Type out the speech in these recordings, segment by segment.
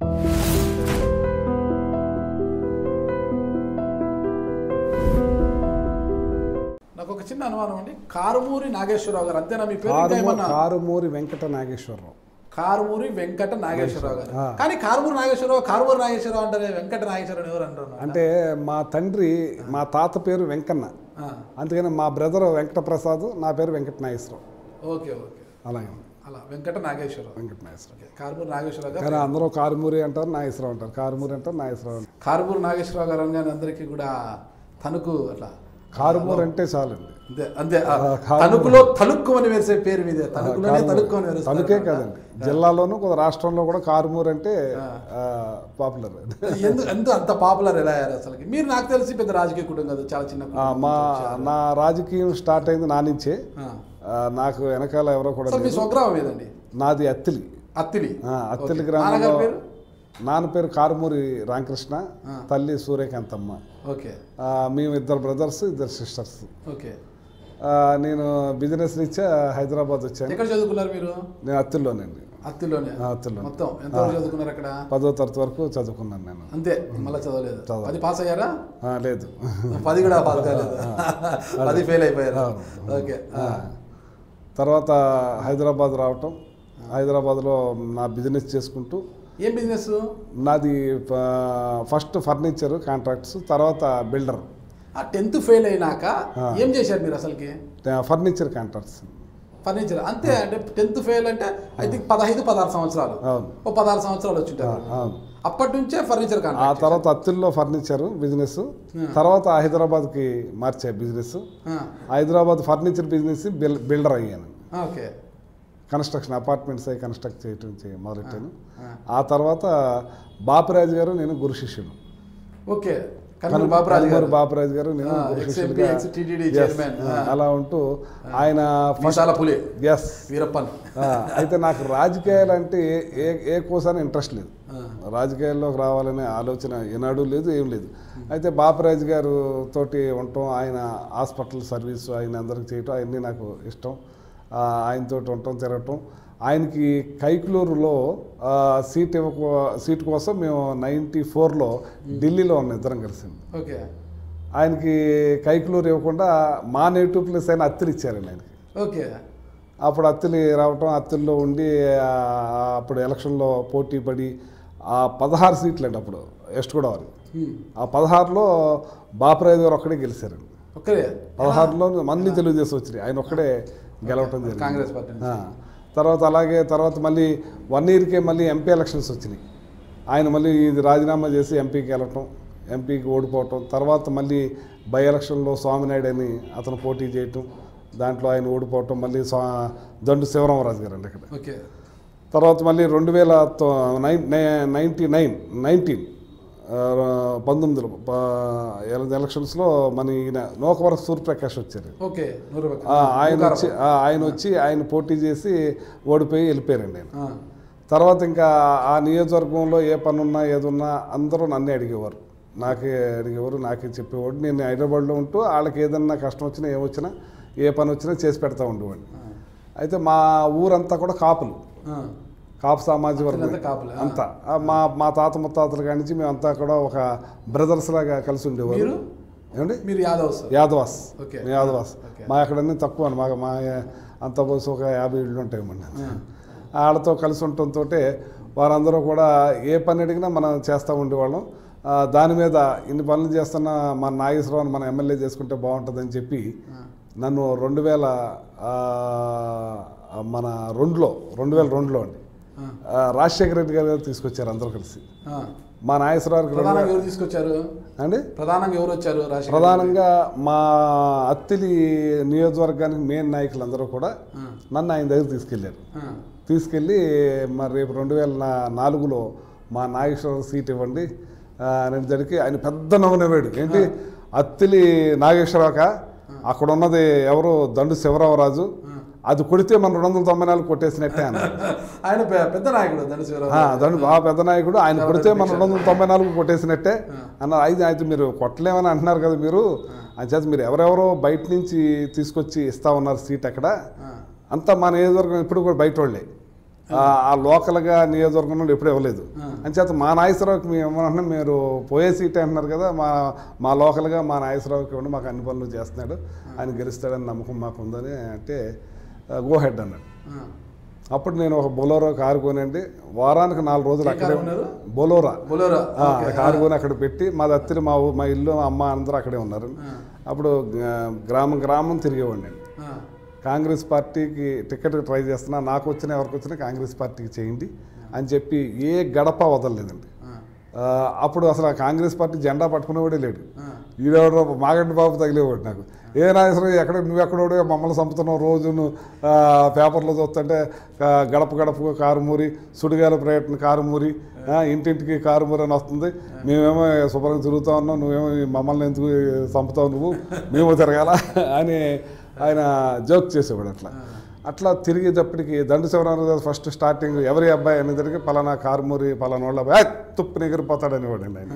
నాకు ఒక చిన్న అనుమానం అండి కారుమూరి నాగేశ్వరరావు గారు అంతేనా మీ పేరు ఇంకా కారుమూ ఏమన్నా కారుమూరి వెంకట నాగేశ్వరరావు కారుమూరి వెంకట నాగేశ్వరరావు గారు ఆ. కానీ కారుమూరి నాగేశ్వరరావు కారుమూరి నాగేశ్వరరావు అంటారే వెంకట నాగేశ్వరరావు ఎవరు అంటారు అంటే మా తండ్రి మా తాత పేరు వెంకన్న ఆ, అందుకని మా బ్రదర్ వెంకట ప్రసాద్ నా పేరు వెంకట నాగేశ్వరరావు ఓకే ఓకే అలాగే అలా వెంకట నాగేశ్వరరావు వెంకట నాగేశ్వరరావు ఓకే కారుమూరి నాగేశ్వరరావు గారు కానీ అందరూ కారుమూరి అంటారు నాగేశ్వరరావు అంటారు కారుమూరి అంటారు నాగేశ్వరరావు అంటారు కారుమూరి నాగేశ్వరరావు గారు అనగానే అందరికీ కూడా తణుకు అట్లా కారుమూరి అంటే చాలండి అంతే అంతే ఆ, ఆ, కారుమూరి. తణుకులో తలుక్కు అని వేసే పేరు మీదే తణుకులోనే తలుక్కు అని వేస్తారు తణుకే కదండి జిల్లాలోనూ కొంత రాష్ట్రంలో కూడా కారుమూరి అంటే పాపులర్ ఎందుకు ఎంత అంత పాపులర్ ఎలా అయ్యారు అసలు మీరు నాకు తెలిసి పెద్ద రాజకీయ కుటుంబం కాదు చాలా చిన్న కుటుంబం మా నుంచి వచ్చారు. నా రాజకీయం స్టార్ట్ అయింది నా నుంచే ఆ. ఆ, నాకు వెనకాల ఎవరో కూడా అసలు మీ లేరు. స్వగ్రామం ఏదండి నాది అత్తిలి అత్తిలి ఆ, అత్తిలి ఓకే. గ్రామంలో నాన్నగారి పేరు నాన్న పేరు కారుమూరి రామకృష్ణ తల్లి సూర్యకాంతమ్మ ఓకే ఆ, మేము ఇద్దరు బ్రదర్స్ ఇద్దరు సిస్టర్స్ ఓకే నేను బిజినెస్ రీత్యా హైదరాబాద్ వచ్చాను ఎక్కడ చదువుకున్నారు మీరు నేను అత్తిల్లోనండి అత్తిలోనే ఆ, అత్తిలో మొత్తం ఎంత చదువుకున్నారు అక్కడ పదో తరగతి వరకు చదువుకున్నాను నేను అంతే మళ్ళీ చదవలేదు చదవలేదు. పది పాస్ అయ్యారా ఆ, లేదు పది కూడా పాస్ కాలేదు పది ఫెయిల్ అయిపోయారు ఓకే ఆ. తర్వాత హైదరాబాద్ రావటం హైదరాబాద్లో నా బిజినెస్ చేసుకుంటూ ఏం బిజినెస్ నాది ఫ- ఫస్ట్ ఫర్నిచర్ కాంట్రాక్ట్స్ తర్వాత బిల్డర్ ఆ టెన్త్ ఫెయిల్ అయినాక ఏం చేశారు మీరు అసలుకి ఫర్నిచర్ కాంట్రాక్ట్స్ ఫర్నిచర్ అంతే అంటే టెన్త్ ఫెయిల్ అంటే ఐ థింక్ పదహైదు పదహారు సంవత్సరాలు అవును ఓ పదహారు సంవత్సరాలు వచ్చింటారు అవును అప్పటి నుంచే ఫర్నిచర్ ఆ కాంట్రాక్ట్ తర్వాత అత్తిల్లో ఫర్నిచర్ బిజినెస్ తర్వాత హైదరాబాద్కి మార్చే బిజినెస్ ఆ, హైదరాబాద్ ఫర్నిచర్ బిజినెస్ బిల్ బిల్డర్ అయ్యాను ఆ, ఓకే కన్స్ట్రక్షన్ అపార్ట్మెంట్స్ అవి కన్స్ట్రక్ట్ చేయటం చే- మొదలెట్టాను ఆ. ఆ తర్వాత బాపురాజు గారు నేను గురు శిష్యుడు ఓకే కన్నూరు బాబురాజు గారు బాపురాజు గారు నేను ఆ, గురు ex-MP, శిష్యుడిగా ex-TTD Yes, chairman. ఆ, ఆ. అలా ఉంటూ ఆయన మీసాల పులి ఎస్ వీరప్పన్ అయితే నాకు రాజకీయాలు అంటే ఏ ఏ ఏ కోసాన ఇంట్రెస్ట్ లేదు ఆ, రాజకీయాల్లోకి రావాలనే ఆలోచన ఏనాడు లేదు ఏం లేదు అయితే బాపరాజు గారు తోటి ఉండటం ఆయన హాస్పిటల్ సర్వీస్ ఆయన అందరికి చేయటం అవన్నీ నాకు ఇష్టం ఆ, ఆయనతోటి ఉండటం తిరగటం ఆయనకి కైకులూరులో ఆ, సీట్ ఇవ్వకో సీట్ కోసం మేము నైంటీ ఫోర్లో ఢిల్లీలో ఉన్న ఇద్దరం కలిసింది ఓకే ఆయనకి కైకులూరు ఇవ్వకుండా మా నేటివ్ ప్లేస్ అయిన అత్తిలి ఇచ్చారండి ఆయనకి ఓకే అప్పుడు అత్తిలి రావటం అత్తిల్లో ఉండి ఆ, అప్పుడు ఎలక్షన్లో పోటీ పడి ఆ పదహారు సీట్లు అండి అప్పుడు వెస్ట్ గోదావరి హ్మ్. ఆ పదహారులో బాపరాజు గారు ఒక్కడే గెలిచారండి ఓకే పదహారులో మళ్ళీ తెలుగుదేశం వచ్చినాయి ఆయన ఒక్కడే గెలవటం జరిగింది కాంగ్రెస్ పార్టీ నుంచి. ఆ. తర్వాత అలాగే తర్వాత మళ్ళీ వన్ ఇయర్కే మళ్ళీ ఎంపీ ఎలక్షన్స్ వచ్చినాయి ఆయన మళ్ళీ ఇది రాజీనామా చేసి ఎంపీకి వెళ్ళటం ఎంపీకి ఓడిపోవటం తర్వాత మళ్ళీ బై ఎలక్షన్లో స్వామినాయుడు అని అతను పోటీ చేయటం దాంట్లో ఆయన ఓడిపోవటం మళ్ళీ స్వా దండు శివరామరాజు గారు అండి ఇక్కడ ఓకే తర్వాత మళ్ళీ రెండు వేల తొ- నైన్ నై- నైంటీ నైన్ నైన్టీన్ ఆ, పంతొమ్మిదిలో ప- ఎలక్షన్స్లో మన ఈయన నోకవర సూర్యప్రకాష్ వచ్చారు ఓకే నూరు రూపాయలు. ఆ, ఆయన నూకారం. వచ్చి ఆ, ఆయన వచ్చి ఆయన పోటీ చేసి ఓడిపోయి వెళ్ళిపోయారండి ఆయన ఆ, తర్వాత ఇంకా ఆ నియోజకవర్గంలో ఏ పని ఉన్నా ఏదున్నా అందరూ నన్నే అడిగేవారు నాకే అడిగేవారు నాకే చెప్పేవాడు నేను హైదరాబాద్లో ఉంటూ వాళ్ళకి ఏదన్నా కష్టం వచ్చినా ఏమొచ్చినా ఏ పని వచ్చినా చేసి పెడతా ఉండేవాడిని అయితే మా ఊరంతా కూడా కాపులు ఆ, కాపు సామాజిక వర్గం అంతా కాపులే, ఆ. అంతా ఆ, మా మా తాత ముత్తాతల కాడి నుంచి మేమంతా కూడా ఒక బ్రదర్స్ లాగా కలిసి ఉండేవారు మీరు ఏమండి మీరు యాదవ్ సార్ యాదవాస్ ఓకే. మేము యాదవాస్ ఓకే. మా అక్కడన్నీ తక్కువ అండి మా మా అంత పోసి ఒక యాభై ఇళ్ళు ఉంటాయమండి వాళ్ళతో కలిసి ఉండటంతో వారందరూ కూడా ఏ పని అడిగినా మనం చేస్తూ ఉండేవాళ్ళం ఆ, దాని మీద ఇన్ని పనులు చేస్తున్న మన నాగేశ్వరరావుని మన ఎమ్మెల్యే చేసుకుంటే బాగుంటుందని చెప్పి నన్ను రెండు వేల ఆ, మన రెండులో రెండు వేల రెండులో అండి ఆ, ఆ, రాజశేఖర రెడ్డి గారు తీసుకొచ్చారు అందరూ కలిసి ఆ. మా నాగేశ్వరరావుకి రెండు ప్రధానంగా ఎవరు తీసుకొచ్చారు అండి ప్రధానంగా ఎవరు వచ్చారు రాజశేఖర్ ప్రధానంగా మా అత్తిలి నియోజకవర్గానికి మెయిన్ నాయకులందరూ కూడా ఆ, నన్ను ఆయన దగ్గర తీసుకెళ్ళారు ఆ, తీసుకెళ్ళి మరి రేపు రెండు వేల నా- నాలుగులో మా నాగేశ్వరరావు సీట్ ఇవ్వండి ఆ, అనేసరికి ఆయన పెద్ద నవ్వునవాడు ఏంటి అత్తిలి నాగేశ్వరరావుక అక్కడ ఉన్నది ఎవరు దండు శివరామరాజు అది కొడితే మన రెండు వందల తొంభై నాలుగు కొట్టేసినట్టే అన్నారు ఆయన పె- పెద్ద నాయకుడు ధనుశివరావు ఆ, దండు ఆ పెద్ద నాయకుడు ఆయన కొడితే మన రెండు వందల తొంభై నాలుగు కొట్టేసినట్టే అన్నారు అయితే అయితే మీరు కొట్టలేమని అంటున్నారు కదా మీరు అని చేత మీరు ఎవరెవరో బయట నుంచి తీసుకొచ్చి ఇస్తా ఉన్నారు సీట్ అక్కడ అంతా మా నియోజకవర్గం ఇప్పుడు కూడా బయట వాళ్ళే ఆ- ఆ లోకల్గా నియోజకవర్గం నుండి ఎప్పుడు ఇవ్వలేదు ఆ. అంచేత మా నాగేశ్వరరావుకి మేము ఏమన్నా మీరు పోయే సీట్ అంటున్నారు కదా మా మా లోకల్గా మా నాగేశ్వరరావుకి ఇవ్వండి మాకు అన్ని పనులు చేస్తున్నాడు ఆయన గెలుస్తాడని నమ్మకం మాకు ఉందని అంటే గో హెడ్ అన్నాడు ఆ. అప్పుడు నేను ఒక బొలోరో కారు కొనండి వారానికి నాలుగు రోజులు ఏ అక్కడే కారు కొన్నారు? బొలోరా బొలోరా ఆ, ఓకే. కారు కొని అక్కడ పెట్టి మా దత్తిని మా ఊ- మా ఇల్లు మా అమ్మ అందరూ అక్కడే ఉన్నారు ఆ. అప్పుడు ఆ, గ్రామం గ్రామం తిరిగేవాడిని నేను ఆ. కాంగ్రెస్ పార్టీకి టికెట్ ట్రై చేస్తున్నా నాకు వచ్చిన ఎవరికి వచ్చినా కాంగ్రెస్ పార్టీకి చేయండి అని చెప్పి ఏ గడప వదలలేదండి ఆ. ఆ, అప్పుడు అసలు ఆ కాంగ్రెస్ పార్టీ జెండా పట్టుకునేవాడే లేడు ఆ. ఈడెవడో మాగంటి బాబు తగిలేవాడు నాకు ఏ నాగేశ్వరం ఎక్కడ నువ్వు ఎక్కడోడే మమ్మల్ని చంపుతున్నావు రోజు నువ్వు ఆ, పేపర్లో చూస్తుంటే ఆ, గడప గడపకు కారుమూరి సుడిగాల ప్రయత్నం కారుమూరి ఆ, ఇంటింటికి కారుమూరి అని వస్తుంది మేమేమో శుభ్రంగా తిరుగుతా ఉన్నాం నువ్వేమో ఈ మమ్మల్ని ఎందుకు చంపుతావు నువ్వు మేము తిరగాల అని ఆయన జోక్ చేసేవాడు అట్లా అట్లా తిరిగేటప్పటికి దండు శివరామరాజు ఫస్ట్ స్టార్టింగ్ ఎవరి అబ్బాయి అనేసరికి పలానా కారుమూరి పలానా వాళ్ళ అబ్బాయి "ఏయ్, తుప్పు ఎగిరిపోతాడు అనేవాడు ఆయన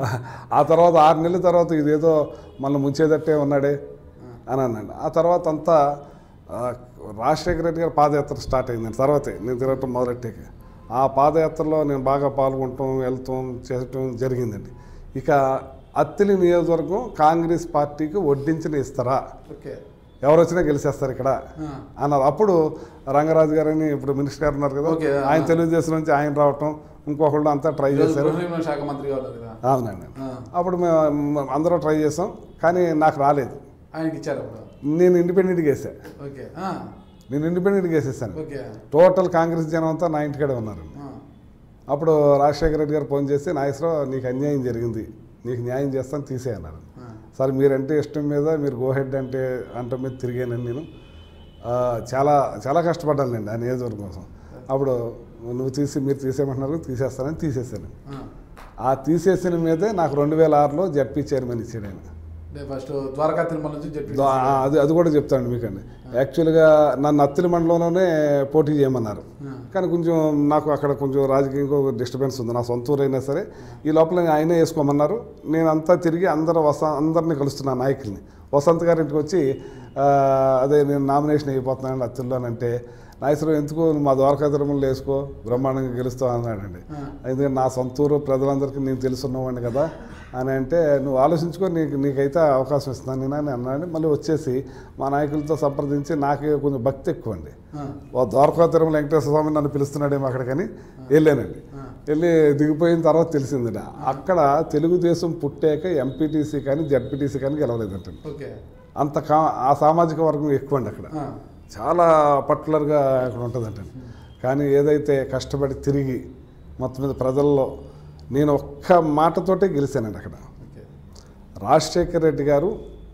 ఆ తర్వాత ఆరు నెలల తర్వాత ఇదేదో మన ముంచేదట్టే ఉన్నాడే అని అన్నాడు ఆ తర్వాత అంతా ఆ, రాజశేఖర రెడ్డి గారి పాదయాత్ర స్టార్ట్ అయిందండి తర్వాతే నేను తిరగటం మొదలెట్టాక ఆ పాదయాత్రలో నేను బాగా పాల్గొనటం వెళ్తాం చేయటం జరిగిందండి ఇక అత్తిలి నియోజకవర్గం కాంగ్రెస్ పార్టీకి వడ్డించిన ఇస్తారా ఓకే ఎవరు వచ్చినా గెలిచేస్తారు ఇక్కడ ఆ. అన్నారు అప్పుడు రంగరాజు గారని ఇప్పుడు మినిస్టర్ గారు ఉన్నారు కదా ఓకే, ఆ. ఆయన తెలుగుదేశం నుంచి ఆయన రావటం ఇంకొకళ్ళు అంతా ట్రై ఈరోజు చేశారు గృహ నిర్మాణ శాఖ మంత్రిగా ఉన్నారు కదా అవునండి ఆ. అప్పుడు మేము అందరూ ట్రై చేసాం కానీ నాకు రాలేదు ఆయనకి ఇచ్చారు అప్పుడు నేను ఇండిపెండెంట్గా వేసా ఓకే ఆ. నేను ఇండిపెండెంట్గా వేసేసాను ఓకే టోటల్ కాంగ్రెస్ జనం అంతా నా ఇంటికాడే ఉన్నారండి ఆ. అప్పుడు రాజశేఖర రెడ్డి గారు ఫోన్ చేసి నాగేశ్వరరావు నీకు అన్యాయం జరిగింది నీకు న్యాయం చేస్తాను తీసే అన్నారు ఆ. సార్ మీరంటే ఇష్టం మీద మీరు గో హెడ్ అంటే అంట మీద తిరిగానండి నేను ఆ, చాలా చాలా కష్టపడ్డానండి ఆ నియోజకవర్గం కోసం అప్పుడు నువ్వు తీసి మీరు తీసేయమంటున్నారు తీసేస్తానని తీసేసాను ఆ. ఆ తీసేసిన మీదే నాకు రెండు వేల ఆరులో జడ్పీ చైర్మన్ ఇచ్చాడు ఆయన అంటే ఫస్ట్ ద్వారకా తిరుమల నుంచి చెప్పి దో- ఆ, అది అది కూడా చెప్తాను మీకండి యాక్చువల్గా నన్ను అత్తిలి మండలంలోనే పోటీ చేయమన్నారు కానీ కొంచెం నాకు అక్కడ కొంచెం రాజకీయంగా డిస్టర్బెన్స్ ఉంది నా సొంత ఊరు అయినా సరే ఈ లోపల ఆయనే వేసుకోమన్నారు నేను అంతా తిరిగి అందరూ వస అందరిని కలుస్తున్నా నాయకుల్ని వసంత్ గారి ఇంటికి వచ్చి ఆ, అదే నేను నామినేషన్ అయిపోతున్నాను అత్తిల్లో అని అంటే నాయసరావు ఎందుకు నువ్వు మా ద్వారకా తిరుమలలో వేసుకో బ్రహ్మాండంగా గెలుస్తావు అన్నాడండి ఎందుకంటే నా సొంత ఊరు ప్రజలందరికీ నేను తెలుసున్నవాడిని కదా అని అంటే నువ్వు ఆలోచించుకో నీకు నీకైతే అవకాశం ఇస్తున్నాను నేను అని అన్నాడు మళ్ళీ వచ్చేసి మా నాయకులతో సంప్రదించి నాకు కొంచెం భక్తి ఎక్కువ అండి ఆ. ఓ ద్వారకా తిరుమల వెంకటేశ్వర స్వామి నన్ను పిలుస్తున్నాడేమో అక్కడికని వెళ్ళానండి వెళ్ళి దిగిపోయిన తర్వాత తెలిసింది అక్కడ తెలుగుదేశం పుట్టాక ఎంపీటీసీ కానీ జడ్పీటీసీ కానీ గెలవలేదంట ఓకే అంత కా ఆ సామాజిక వర్గం ఎక్కువ అండి అక్కడ ఆ. చాలా పర్టికులర్గా అక్కడ ఉంటుందంట కానీ ఏదైతే కష్టపడి తిరిగి మొత్తం మీద ప్రజల్లో నేను ఒక్క మాటతోటే గెలిచానండి అక్కడ ఓకే రాజశేఖర్ రెడ్డి గారు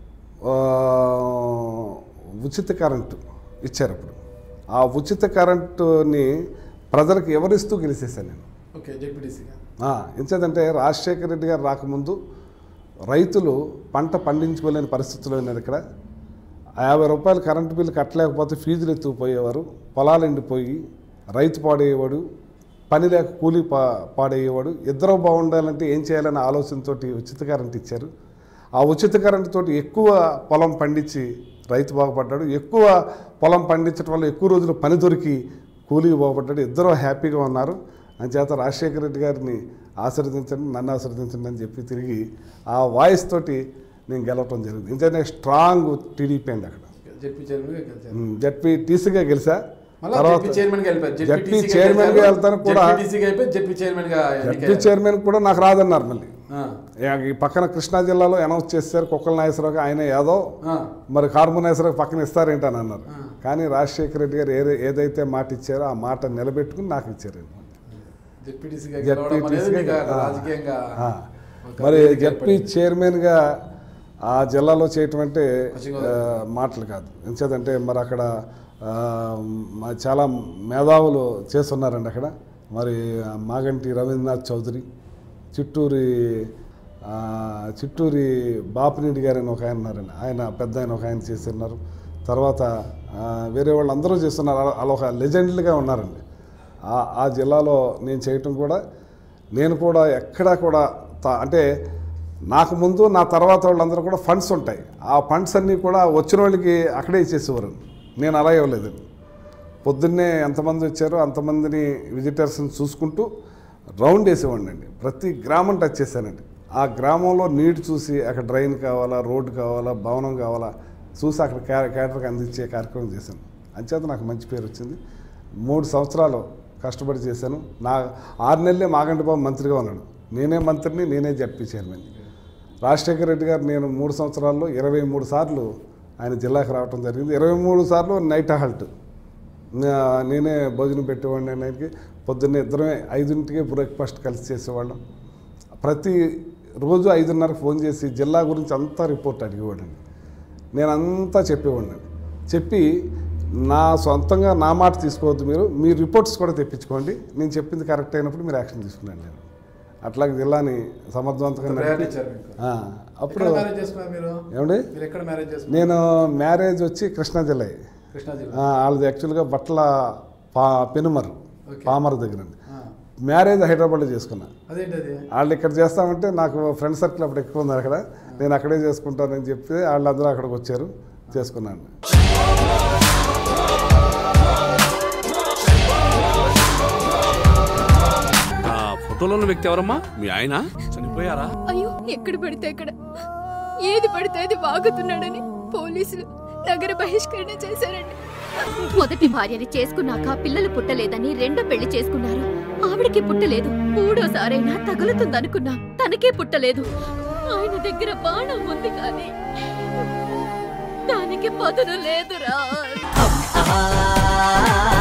ఆ, ఉచిత కరెంటు ఇచ్చారు అప్పుడు ఆ ఉచిత కరెంటుని ప్రజలకు ఎవరిస్తూ గెలిచేశాను నేను ఓకే జెడ్పీటీసీగా ఆ, ఎంచేదంటే రాజశేఖర రెడ్డి గారు రాకముందు రైతులు పంట పండించుకోలేని పరిస్థితుల్లో ఉన్నారు ఇక్కడ ఆ యాభై రూపాయలు కరెంటు బిల్లు కట్టలేకపోతే ఫీజులు ఎత్తుకుపోయేవారు పొలాలు ఎండిపోయి రైతు పాడయ్యేవాడు పని లేక కూలీ పా పాడయ్యేవాడు ఇద్దరు బాగుండాలంటే ఏం చేయాలనే ఆలోచనతోటి ఉచిత కరెంట్ ఇచ్చారు ఆ ఉచిత కరెంటు తోటి ఎక్కువ పొలం పండించి రైతు బాగుపడ్డాడు ఎక్కువ పొలం పండించడం వల్ల ఎక్కువ రోజులు పని దొరికి కూలీకి బాగుపడ్డాడు ఇద్దరు హ్యాపీగా ఉన్నారు అంచేత రాజశేఖర రెడ్డి గారిని ఆశీర్వదించండి నన్ను ఆశీర్వదించండి అని చెప్పి తిరిగి ఆ వాయిస్ తోటి నేను గెలవటం జరిగింది ఇంతనే స్ట్రాంగ్ టీడీపీ అండి అక్కడ జెడ్పీ చైర్మన్గా గెలిచారు జడ్పీ టీసీగా గెలిచా మళ్ళీ తర్వాత జెడ్పీ చైర్మన్ గా వెళ్ళిపోయారు జెడ్పీ చైర్మన్ గా వెళ్తాను కూడా జెడ్పీటీసీగా అయిపోయి జెడ్పీ చైర్మన్ గా జడ్పీ ఎన్నికయ్యారు. చైర్మన్ కూడా నాకు రాదన్నారు మళ్ళీ ఆ. ఏ- ఈ పక్కన కృష్ణా జిల్లాలో అనౌన్స్ చేశారు కుక్కల నాగేశ్వరరావు ఆయన ఏదో ఆ. మరి కార్మూర్ నాగేశ్వరరావు పక్కన ఇస్తారేంటి అని అన్నారు కానీ రాజశేఖర రెడ్డి గారు ఏ ఏదైతే మాట ఇచ్చారో ఆ మాట నిలబెట్టుకుని నాకు ఇచ్చారు జెడ్పీటీసీగా గెలవడం అనేది జడ్పీటీసీగా మీకు రాజకీయంగా ఆ. ఒక మరి వేదిక జడ్పీ చైర్మన్గా ఆ జిల్లాలో చేయటం అంటే పశ్చిమ ఆ, మాటలు కాదు ఎంచేదంటే మరి అక్కడ ఆ, మ- చాలా మేధావులు చేస్తున్నారండి అక్కడ మరి ఆ మాగంటి రవీంద్రనాథ్ చౌదరి చిట్టూరి ఆ, చిట్టూరి బాపినీడి గారు అని ఒక ఆయన ఉన్నారండి ఆయన పెద్ద ఆయన ఒక ఆయన చేస్తున్నారు తర్వాత ఆ, వేరే వాళ్ళు అందరూ చేస్తున్నారు అలా- అలా ఒక లెజెండ్లుగా ఉన్నారండి ఆ ఆ జిల్లాలో నేను చేయటం కూడా నేను కూడా ఎక్కడా కూడా త- అంటే నాకు ముందు నా తర్వాత వాళ్ళందరూ కూడా ఫండ్స్ ఉంటాయి ఆ ఫండ్స్ అన్నీ కూడా వచ్చిన వాళ్ళకి అక్కడే ఇచ్చేసేవారు నేను అలా ఇవ్వలేదు పొద్దున్నే ఎంతమంది వచ్చారో అంతమందిని విజిటర్స్ని చూసుకుంటూ రౌండ్ వేసేవాడిని అండి ప్రతి గ్రామం టచ్ చేశానండి ఆ గ్రామంలో నీటి చూసి అక్కడ డ్రైన్ కావాలా రోడ్డు కావాలా భవనం కావాలా చూసి అక్కడ క్యా క్యాటర్కి అందించే కార్యక్రమం చేశాను అంచేత నాకు మంచి పేరు వచ్చింది మూడు సంవత్సరాలు కష్టపడి చేశాను నా ఆరు నెలలే మాగంటి బాబు మంత్రిగా ఉన్నాడు నేనే మంత్రిని నేనే జడ్పీ చైర్మన్ రాజశేఖర రెడ్డి గారు నేను మూడు సంవత్సరాల్లో ఇరవై మూడు సార్లు ఆయన జిల్లాకి రావడం జరిగింది ఇరవై మూడు సార్లు నైట్ హాల్ట్ నా- నేనే భోజనం పెట్టేవాడిని ఆయనకి పొద్దున్నే ఇద్దరమే ఐదింటికే బ్రేక్ఫాస్ట్ కలిసి చేసేవాళ్ళం ప్రతి రోజు ఐదున్నరకు ఫోన్ చేసి జిల్లా గురించి అంతా రిపోర్ట్ అడిగేవాడండి నేను అంతా చెప్పేవాడిని చెప్పి నా సొంతంగా నా మాట తీసుకోవద్దు మీరు మీ రిపోర్ట్స్ కూడా తెప్పించుకోండి నేను చెప్పింది కరెక్ట్ అయినప్పుడు మీరు యాక్షన్ తీసుకున్నాను నేను అట్లాగే జిల్లాని సమర్థవంతంగా నడిపి- ప్రయాణించారు మీకు ఆ, అప్పుడు ఎక్కడ మ్యారేజ్ చేసుకున్నారు మీరు ఏమండి మీరు ఎక్కడ మ్యారేజ్ చేసుకున్నారు నేను మ్యారేజ్ వచ్చి కృష్ణా జిల్లా కృష్ణా జిల్లా ఆ, వాళ్ళది యాక్చువల్గా బట్ల పా పెనుమరు ఓకే. పామర్ దగ్గర ఉంది. ఆ, మ్యారేజ్ హైదరాబాద్లో చేసుకున్నా అదేంటి అది వాళ్ళు ఇక్కడ చేస్తామంటే నాకు ఫ్రెండ్ సర్కిల్ అప్పుడు ఎక్కువ ఉంది అక్కడ నేను అక్కడే చేసుకుంటానని చెప్పి వాళ్ళందరూ అక్కడికి వచ్చారు చేసుకున్నాను ఆ ఫోటోలో ఉన్న వ్యక్తి ఎవరమ్మా మీ ఆయన చనిపోయారా అయ్యో ఎక్కడ పడితే అక్కడ ఏది పడితే అది వాగుతున్నాడని పోలీసులు నగర బహిష్కరణ చేశారండి మొదటి భార్యని చేసుకున్నాక పిల్లలు పుట్టలేదని రెండో పెళ్లి చేసుకున్నారు ఆవిడకి పుట్టలేదు మూడోసారైనా తగులుతుందనుకున్నా తనకే పుట్టలేదు ఆయన దగ్గర బాణం ఉంది కానీ దానికి పదును లేదురా ఆ